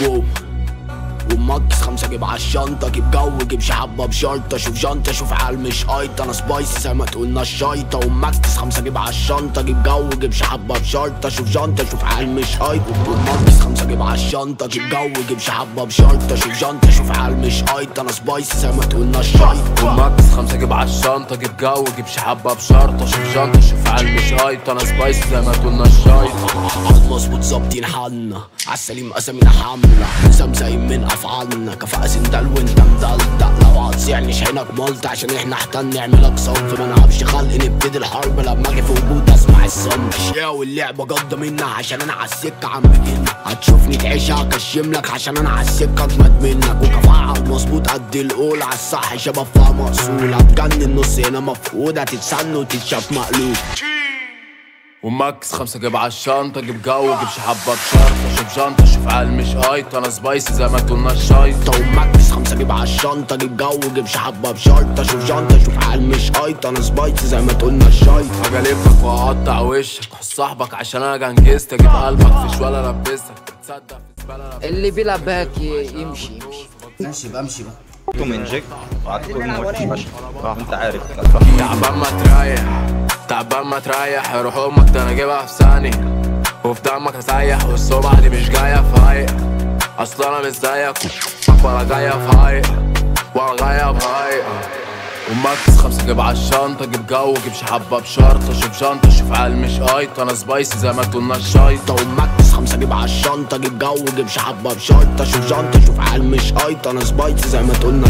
واو ومكس خمسة جيب عالشنطة جيب جو جيب شحبة بشرطة شوف جنطة شوف عال مش قايطة أنا سبايسي زي ما تقولنا الشايطة ومكس خمسة جيب عالشنطة جيب جو جيب شحبة بشرطة شوف جنطة شوف عال مش قايطة ومكس خمسة جيب عالشنطة جيب جو جيب شحبة بشرطة شوف جنطة شوف عال مش قايطة أنا سبايسي زي ما تقولنا الشايطة وماكس خمسة جيب عالشنطة جيب جو جيب شحبة بشرطة شوف جنطة شوف عال مش هايط أنا سبايسي زي ما تقولنا الشايطة عرض مظبوط ظابطين حالنا عالسليم قسمنا حملة زمزايم من أفعالنا كفاءة سندال وانت مدلدق لو هتصيعني شحنك ملط عشان احنا احتن نعملك صنف ما نعرفش خلق نبتدي الحرب لما اجي في وجود اسمع الصمت اشياء واللعبة جضة منها عشان انا عالسكة عم بجن هتشوفني تعيش هكشم لك عشان انا عالسكة اجمد منك وكفاءة عالمظبوط قد القول عالصح شباب فيها مقصول هتجنن نص هنا مفقود هتتسن وتتشاف مقلوب وماكس خمسة جيب عالشنطة جيب جو جيب شحبة بشرطة شوف جنطة شوف عال مش هايط أنا سبايسي زي ما تقولنا الشايطة طب ومكس خمسة جيب عالشنطة جيب جو جيب شحبة بشرطة شوف جنطة شوف عال مش قايطة انا سبايسي زي ما تقولنا الشايطة هجلبك وهقطع وشك حس صاحبك عشان انا جنجزت اجيب قلبك في شوالة البسك تصدق في زبالة لبستك. اللي بيلعب باك ي- يمشي يمشي ماشي بقى امشي بقى تو من جيك وهتكون موحش فشخ انت عارف تعبان ما تريح تعبان ما تريح روح امك ده انا اجيبها في ثانية وفي دمك هسيح والصبح دي مش جاية في هايق اصل انا مش زيك ولا جاية في هايق ولا جاية في هايق وماكس خمسة جيب عالشنطة جيب جو جيب شحبة بشرطة شوف جنطة شوف عال مش قايط انا سبايسي زي ما تقولنا الشايطة طب ومكس خمسة جيب عالشنطة جيب جو جيب شحبة بشرطة شوف جنطة شوف عال مش قايطة انا سبايسي زي ما تقولنا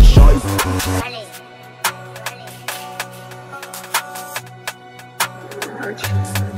الشايطة